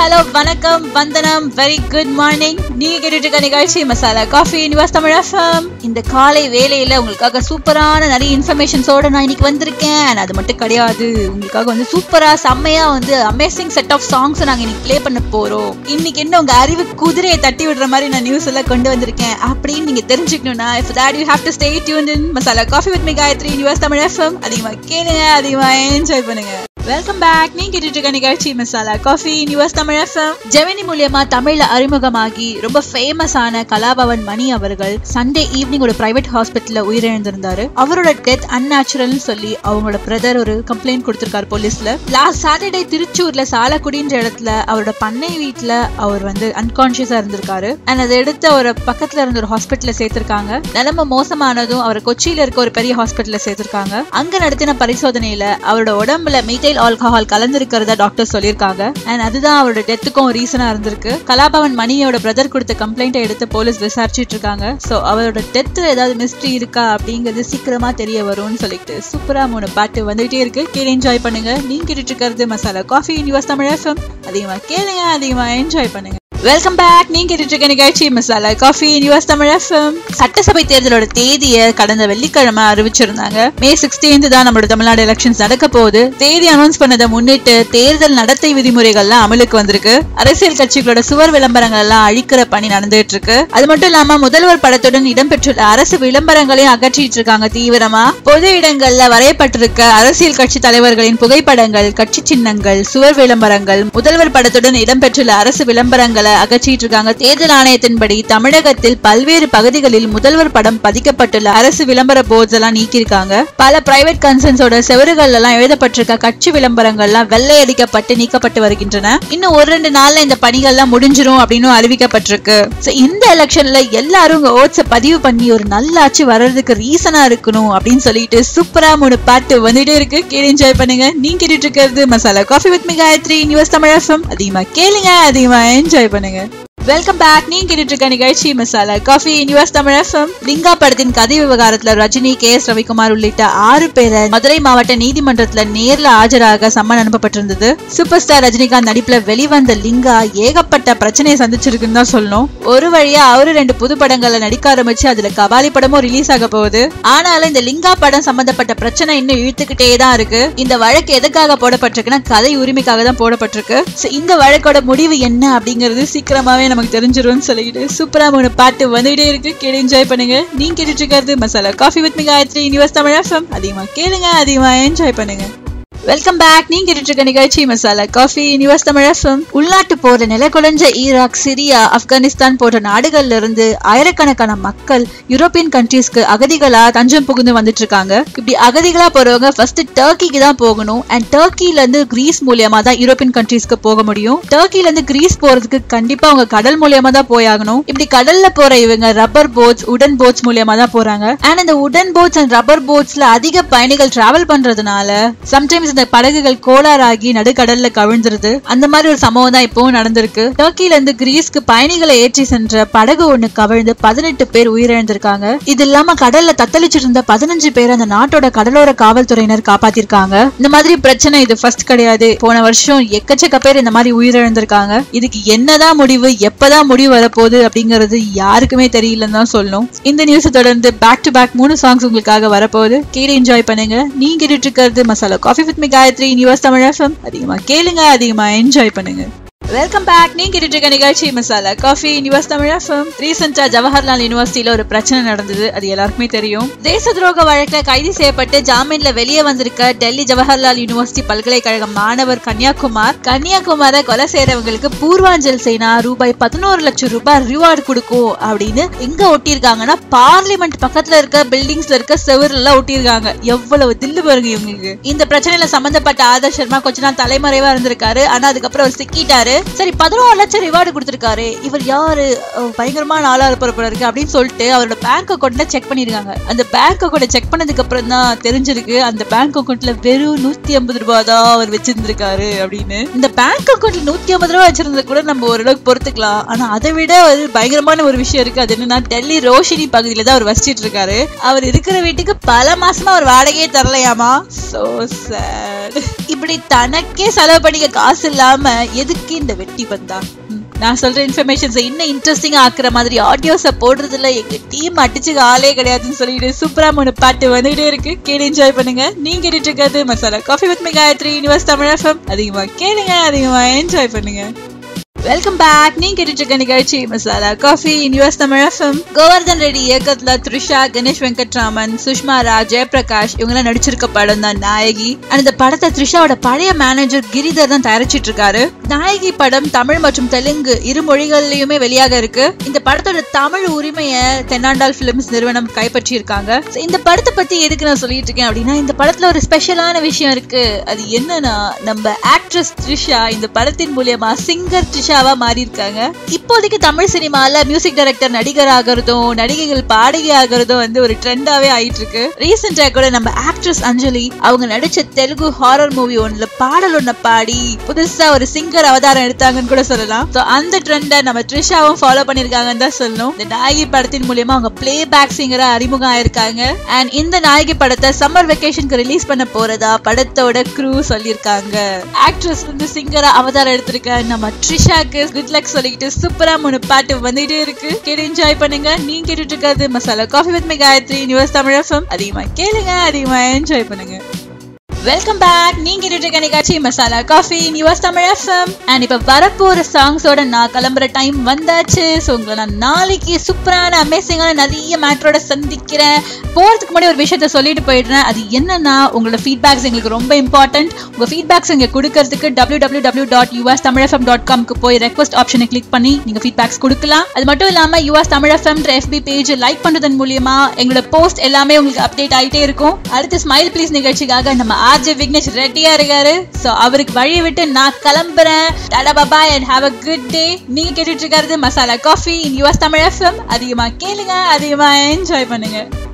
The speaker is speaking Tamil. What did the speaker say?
ஹலோ வணக்கம் வந்தனம் வெரி குட் மார்னிங் நீங்க கேட்டுட்டு இருக்க நிகழ்ச்சி மசாலா காஃபி நிவாஸ் தமிழ் எஃப்எம் இந்த காலை வேலையில உங்களுக்காக சூப்பரான நிறைய இன்ஃபர்மேஷன்ஸோட நான் இன்னைக்கு வந்திருக்கேன் And அது மட்டும் கிடையாது உங்களுக்காக வந்து சூப்பரா செம்மையா வந்து அமேசிங் செட் ஆஃப் சாங்ஸ் நாங்க இன்னைக்கு ப்ளே பண்ண போறோம் இன்னைக்கு என்ன உங்க அறிவு குதிரையை தட்டி விடுற மாதிரி நான் நியூஸ் எல்லாம் கொண்டு வந்திருக்கேன் அப்படின்னு நீங்க தெரிஞ்சுக்கணும்னா if that you have to stay tuned in masala coffee with me Gayathri நிவாஸ் தமிழ் எஃப்எம் அதிகமா கேளுங்க அதிகமா என்ஜாய் பண்ணுங்க வெல்கம் பேக் நீங்க கேட்டுட்டு இருக்க நிகழ்ச்சி masala coffee news Tamil FM Gemini மூலியமா தமிழ்ல அறிமுகமாகி ரொம்ப ஃபேமஸான கலாபவன் மணி அவர்கள் சண்டே ஈவினிங் ஒரு பிரைவேட் ஹாஸ்பிட்டல்ல உயிரிழந்திருந்தாரு அவரோட டெத் அன்நேச்சுரல்னு சொல்லி அவங்களோட பிரதர் ஒரு கம்ப்ளைண்ட் கொடுத்திருக்காரு போலீஸ்ல லாஸ்ட் சாட்டர்டே திருச்சூர்ல சாலக்குடின்ற இடத்துல அவரோட பண்ணை வீட்டுல அவர் வந்து அன்கான்சியஸா இருந்திருக்காரு அண்ட் அதை எடுத்து அவரை பக்கத்துல இருந்த ஒரு ஹாஸ்பிட்டல்ல சேர்த்திருக்காங்க நிலைமை மோசமானதும் அவரை கொச்சியில இருக்க ஒரு பெரிய ஹாஸ்பிட்டல்ல சேர்த்திருக்காங்க அங்க நடத்தின பரிசோதனையில அவரோட உடம்புல மீத்தைல் ஆல்கஹால் கலந்திருக்கிறதா டாக்டர் சொல்லியிருக்காங்க அண்ட் அதுதான் அவரோட டெத்துக்கும் ரீசனா இருந்திருக்கு கலாபவன் மணியோட பிரதர் கொடுத்த கம்ப்ளைண்ட்டை எடுத்து போலீஸ் விசாரிச்சிட்டு இருக்காங்க சோ அவரோட டெத்து ஏதாவது மிஸ்ட்ரி இருக்கா அப்படிங்கிறது சீக்கிரமா தெரிய வரும்னு சொல்லிட்டு சூப்பரா மூணு பாட்டு வந்துகிட்டே இருக்கு கேட்டு என்ஜாய் பண்ணுங்க நீங்க கேட்டுட்டு இருக்கிறது masala coffee US Tamil FM அதிகமா கேளுங்க அதிகமா என்ஜாய் பண்ணுங்க வெல்கம் பேக் நீங்க கேட்டுட்டு இருக்க நிகழ்ச்சி masala coffee US Tamil FM சட்டசபை தேர்தலோட தேதியை கடந்த வெள்ளிக்கிழமை அறிவிச்சிருந்தாங்க மே சிக்ஸ்டீன்த் தான் நம்மளோட தமிழ்நாடு எலெக்ஷன்ஸ் நடக்க போகுது தேதி அனௌன்ஸ் பண்ணதை முன்னிட்டு தேர்தல் நடத்தை விதிமுறைகள்லாம் அமலுக்கு வந்திருக்கு அரசியல் கட்சிகளோட சுவர் விளம்பரங்கள் எல்லாம் அழிக்கிற பணி நடந்துட்டு இருக்கு அது மட்டும் இல்லாம முதல்வர் படத்துடன் இடம்பெற்றுள்ள அரசு விளம்பரங்களையும் அகற்றிட்டு இருக்காங்க தீவிரமா பொது இடங்கள்ல வரையப்பட்டிருக்க அரசியல் கட்சி தலைவர்களின் புகைப்படங்கள் கட்சி சின்னங்கள் சுவர் விளம்பரங்கள் முதல்வர் படத்துடன் இடம்பெற்றுள்ள அரசு விளம்பரங்களை அகற்றிட்டு இருக்காங்க தேர்தல் ஆணையத்தின்படி தமிழகத்தில் பல்வேறு பகுதிகளில் முதல்வர் படம் பதிக்கப்பட்டுள்ள அரசு விளம்பர போர்ட்ஸ் எல்லாம் நீக்கியிருக்காங்க பல பிரைவேட் கன்சர்ன்ஸோட செவறுகள் எல்லாம் எழுதப்பட்டிருக்க கட்சி விளம்பரங்கள்லாம் வெள்ளை அடிக்கப்பட்டு நீக்கப்பட்டு வருகின்றன இன்னும் ஒரு ரெண்டு நாள்ல இந்த பணிகள்லாம் முடிஞ்சிரும் அப்படின்னு அறிவிக்கப்பட்டிருக்கு So, இந்த எலெக்ஷன்ல எல்லாரும் உங்க ஓட்ஸ பதிவு பண்ணி ஒரு நல்ல ஆட்சி வர்றதுக்கு ரீசனா இருக்கணும் அப்படின்னு சொல்லிட்டு சூப்பரா மூணு பாட்டு வந்துட்டே இருக்கு கேட்டு என்ஜாய் பண்ணுங்க நீங்க கேட்டுட்டு இருக்கிறது masala coffee with me Gayathri news Tamil FM அதிகமா கேளுங்க அதிகமா என்ஜாய் பண்ணுங்க வெல்கம் பேக் நீங்க கேட்டுட்டு இருக்க நிகழ்ச்சி masala coffee US Tamil FM Linga படத்தின் கதை விவகாரத்துல ரஜினி கே எஸ் ரவிக்குமார் உள்ளிட்ட ஆறு பேரை மதுரை மாவட்ட நீதிமன்றத்துல நேர்ல ஆஜராக சம்மன் அனுப்பப்பட்டிருந்தது சூப்பர் ஸ்டார் ரஜினிகாந்த் நடிப்புல வெளிவந்த லிங்கா ஏகப்பட்ட பிரச்சனையை சந்திச்சிருக்குன்னு தான் சொல்லணும் ஒரு வழியா அவரு ரெண்டு புது படங்கள்ல நடிக்க ஆரம்பிச்சு அதுல கபாலி படமும் ரிலீஸ் ஆக போகுது ஆனாலும் இந்த லிங்கா படம் சம்பந்தப்பட்ட பிரச்சனை இன்னும் இழுத்துக்கிட்டே தான் இருக்கு இந்த வழக்கு எதுக்காக போடப்பட்டிருக்குன்னா கதை உரிமைக்காக தான் போடப்பட்டிருக்கு So, இந்த வழக்கோட முடிவு என்ன அப்படிங்கிறது சீக்கிரமாவே நமக்கு தெரிஞ்சிரும்னு சொல்லிட்டு சூப்பரா மூணு பாட்டு வந்துகிட்டே இருக்கு கேட்டு என்ஜாய் பண்ணுங்க நீங்க கேட்டுட்டு இருக்கிறது masala coffee with me Gayathri universe Tamil FM அதிகமா கேளுங்க அதிகமா என்ஜாய் பண்ணுங்க வெல்கம் பேக் நீங்க கேட்டுட்டு இருக்க நிகழ்ச்சி masala coffee universe Tamil FM உள்நாட்டு போர் நிலக்குலைஞ்ச ஈராக் சிரியா ஆப்கானிஸ்தான் போன்ற நாடுகள்ல இருந்து ஆயிரக்கணக்கான மக்கள் யூரோப்பியன் கண்ட்ரீஸ்க்கு அகதிகளா தஞ்சம் புகுந்து வந்துட்டு இருக்காங்க இப்படி அகதிகளா போறவங்க ஃபர்ஸ்ட் டர்க்கிக்கு தான் போகணும் அண்ட் டர்க்கில இருந்து கிரீஸ் மூலியமா தான் யூரோப்பியன் கண்ட்ரீஸ்க்கு போக முடியும் டர்க்கில இருந்து கிரீஸ் போறதுக்கு கண்டிப்பா அவங்க கடல் மூலியமா தான் போயாகணும் இப்படி கடல்ல போற இவங்க ரப்பர் போட்ஸ் உடன் போட்ஸ் மூலியமா தான் போறாங்க அண்ட் இந்த உடன் போட்ஸ் அண்ட் ரப்பர் போட்ஸ்ல அதிக பயணிகள் டிராவல் பண்றதுனால சம்டைம்ஸ் இந்த படகுகள் கோளாறாகி நடுக்கடல்ல கவிழ்ந்துருது அந்த மாதிரி ஒரு சம்பவம் தான் இப்பவும் நடந்திருக்கு டர்க்கில இருந்து கிரீஸ்க்கு பயணிகளை ஏற்றி சென்ற படகு ஒண்ணு கவிழ்ந்து பதினெட்டு பேர் உயிரிழந்திருக்காங்க இது இல்லாம கடல்ல தத்தளிச்சிட்டு இருந்த பதினஞ்சு பேர் அந்த நாட்டோட கடலோர காவல்துறையினர் காப்பாத்திருக்காங்க இந்த மாதிரி பிரச்சனை இது ஃபர்ஸ்ட் கிடையாது போன வருஷம் எக்கச்சக்க பேர் இந்த மாதிரி உயிரிழந்திருக்காங்க இதுக்கு என்னதான் முடிவு எப்பதான் முடிவு வரப்போகுது அப்படிங்கிறது யாருக்குமே தெரியலன்னு தான் சொல்லணும் இந்த நியூஸ் தொடர்ந்து பேக் டு பேக் மூணு சாங்ஸ் உங்களுக்காக வரப்போகுது கேட்டு என்ஜாய் பண்ணுங்க நீங்க கேட்டுட்டு இருக்கிறது masala coffee with me Gayathri news Tamil FM அதிகமா கேளுங்க அதிகமா என்ஜாய் பண்ணுங்க வெல்கம் பேக் நீங்க கேட்டுட்டு இருக்க நிகழ்ச்சி மசாலா காஃபி நிவாஸ் தமிழ் எஃப்எம் ரீசெண்டா ஜவஹர்லால் யூனிவர்சிட்டியில ஒரு பிரச்சனை நடந்தது அது எல்லாருக்குமே தெரியும் தேச துரோக வழக்குல கைது செய்யப்பட்டு ஜாமீன்ல வெளியே வந்திருக்க டெல்லி ஜவஹர்லால் யூனிவர்சிட்டி பல்கலைக்கழக மாணவர் கன்னியாகுமார் கன்னியாகுமாரை கொலை செய்யறவங்களுக்கு பூர்வாஞ்சல் செய்னா ரூபாய் பதினோரு லட்சம் ரூபாய் ரிவார்டு கொடுக்கும் அப்படின்னு எங்க ஒட்டியிருக்காங்கன்னா பார்லிமெண்ட் பக்கத்துல இருக்க பில்டிங்ஸ்ல இருக்க செவர்ல எல்லாம் ஒட்டியிருக்காங்க எவ்வளவு தில்லு பாருங்க இவங்களுக்கு இந்த பிரச்சனையில சம்பந்தப்பட்ட ஆதர் சர்மா கொஞ்ச நாள் தலைமறைவா இருந்திருக்காரு ஆனா அதுக்கப்புறம் அவர் சிக்கிட்டாரு சரி பதினோரு லட்சம் ரிவார்டு கொடுத்திருக்காரு இவர் யாரு அஹ் பயங்கரமான ஆளா இருப்பார் போல இருக்கு அப்படின்னு சொல்லிட்டு அவரோட பேங்க் அக்கௌண்ட்ல செக் பண்ணிருக்காங்க அந்த பேங்க் அக்கௌண்ட் செக் பண்ணதுக்கு அப்புறம் தான் தெரிஞ்சிருக்கு அந்த பேங்க் அக்கௌண்ட்ல வெறும் நூத்தி ஐம்பது ரூபாய் தான் அவர் வச்சிருந்திருக்காரு அப்படின்னு இந்த பேங்க் அக்கௌண்ட்ல நூத்தி ஐம்பது ரூபாய் வச்சிருந்தது கூட நம்ம ஓரளவுக்கு பொறுத்துக்கலாம் ஆனா அதை விட ஒரு பயங்கரமான ஒரு விஷயம் இருக்கு அது என்னன்னா டெல்லி ரோஷினி பகுதியில தான் அவர் வசிச்சிட்டு இருக்காரு அவர் இருக்கிற வீட்டுக்கு பல மாசமா அவர் வாடகையே தரலையாமா சோ சேட் இப்படி தனக்கே செலவு பண்ணிக்க காசு இல்லாம எதுக்கு இந்த இந்த வெட்டி பந்தா ம், நான் சொல்ற இன்ஃபர்மேஷன்ஸை இன்னும் இன்ட்ரெஸ்டிங்கா ஆக்குற மாதிரி ஆடியோஸை போடுறதுல எங்க டீம் அடிச்சுக்க ஆளே கிடையாதுன்னு சொல்லிட்டு சூப்பரா மூணு பாட்டு வந்துகிட்டே இருக்கு கேட்டு என்ஜாய் பண்ணுங்க நீங்க கேட்டுட்டு இருக்கிறது masala coffee with my Gayathri universe Tamil FM அதிகமா கேளுங்க அதிகமா என்ஜாய் பண்ணுங்க வெல்கம் பேக் நீங்க கேட்டுட்டு இருக்க நிகழ்ச்சி masala coffee universe Tamil FM Govardhan Reddy இயக்கத்துல த்ரிஷா கணேஷ் வெங்கட்ராமன் சுஷ்மா ராஜ் ஜெயபிரகாஷ் இவங்கெல்லாம் நடிச்சிருக்க படம் தான் நாயகி அண்ட் இந்த படத்தை த்ரிஷாவோட பழைய மேனேஜர் கிரிதர் தான் தயாரிச்சிட்டு இருக்காரு நாயகி படம் தமிழ் மற்றும் தெலுங்கு இரு மொழிகள்லயுமே வெளியாக இருக்கு இந்த படத்தோட தமிழ் உரிமையை தென்னாண்டால் பிலிம்ஸ் நிறுவனம் கைப்பற்றி இருக்காங்க So, இந்த படத்தை பத்தி எதுக்கு நான் சொல்லிட்டு இருக்கேன் அப்படின்னா இந்த படத்துல ஒரு ஸ்பெஷலான விஷயம் இருக்கு அது என்னன்னா நம்ம ஆக்ட்ரஸ் த்ரிஷா இந்த படத்தின் மூலியமா சிங்கர் த்ரிஷாவா மாறி இருக்காங்க இப்போதைக்கு தமிழ் சினிமால மியூசிக் டைரக்டர் நடிகர் ஆகிறதும் நடிகைகள் பாடகி ஆகிறதும் வந்து ஒரு ட்ரெண்டாவே ஆயிட்டு இருக்கு ரீசெண்டா கூட நம்ம ஆக்ட்ரஸ் அஞ்சலி அவங்க நடிச்ச தெலுங்கு ஹாரர் மூவி ஒன்றுல பாடல் ஒன்ன பாடி புதுசா ஒரு சிங்கர் அவதாரம் எடுத்தாங்கன்னு கூட சொல்லலாம் So, அந்த ட்ரெண்டை நம்ம த்ரிஷாவும் ஃபாலோ பண்ணிருக்காங்கன்னு தான் சொல்லணும் இந்த நாயகி படத்தின் மூலியமா அவங்க பிளே பேக் சிங்கரா அறிமுகம் ஆயிருக்காங்க அண்ட் இந்த நாயகி படத்தை சம்மர் வெக்கேஷனுக்கு ரிலீஸ் பண்ண போறதா படத்தோட க்ரூ சொல்லியிருக்காங்க ஆக்ட்ரஸ் வந்து சிங்கரா அவதாரம் எடுத்திருக்க நம்ம த்ரிஷாக்கு குட் லக் சொல்லிக்கிட்டு சூப்பரா மூணு பாட்டு வந்துட்டே இருக்கு கேட்டு என்ஜாய் பண்ணுங்க நீங்க கேட்டுட்டு இருக்கிறது masala coffee with my Gayathri news Tamil FM அதிகமா கேளுங்க அதிகமா என்ஜாய் பண்ணுங்க வெல்கம் பேக் நீங்க கேட்டுட்டு இருக்க நிகழ்ச்சி masala coffee news Tamil FM and இப்ப வரப்போற சாங்ஸோட நான் கிளம்புற டைம் வந்தாச்சு ஸோ உங்களை நான் நாளைக்கு சூப்பரான அமேசிங்கான நிறைய மேட்டரோட சந்திக்கிறேன் போறதுக்கு முன்னாடி ஒரு விஷயத்த சொல்லிட்டு போயிடுறேன் அது என்னன்னா உங்களோட ஃபீட்பேக்ஸ் எங்களுக்கு ரொம்ப இம்பார்ட்டன்ட் உங்க ஃபீட்பேக்ஸ் இங்க கொடுக்கறதுக்கு W W W dot US Tamil FM dot காம்க்கு போய் ரெக்வஸ்ட் ஆப்ஷனை கிளிக் பண்ணி நீங்க ஃபீட்பேக்ஸ் கொடுக்கலாம் அது மட்டும் இல்லாம US Tamil FM FB page like பண்றதன் மூலியமா எங்களோட போஸ்ட் எல்லாமே உங்களுக்கு அப்டேட் ஆயிட்டே இருக்கும் அடுத்து ஸ்மைல் ப்ளீஸ் நிகழ்ச்சிக்காக நம்ம ஆர்ஜே விக்னேஷ் ரெட்டியா இருக்காரு சோ அவருக்கு வழியை விட்டு நான் கிளம்புறேன் டாடா பாபா and have a good day நீங்க கேட்டுட்டு இருக்கிறது masala coffee in US Tamil FM அதிகமா கேளுங்க அதிகமா என்ஜாய் பண்ணுங்க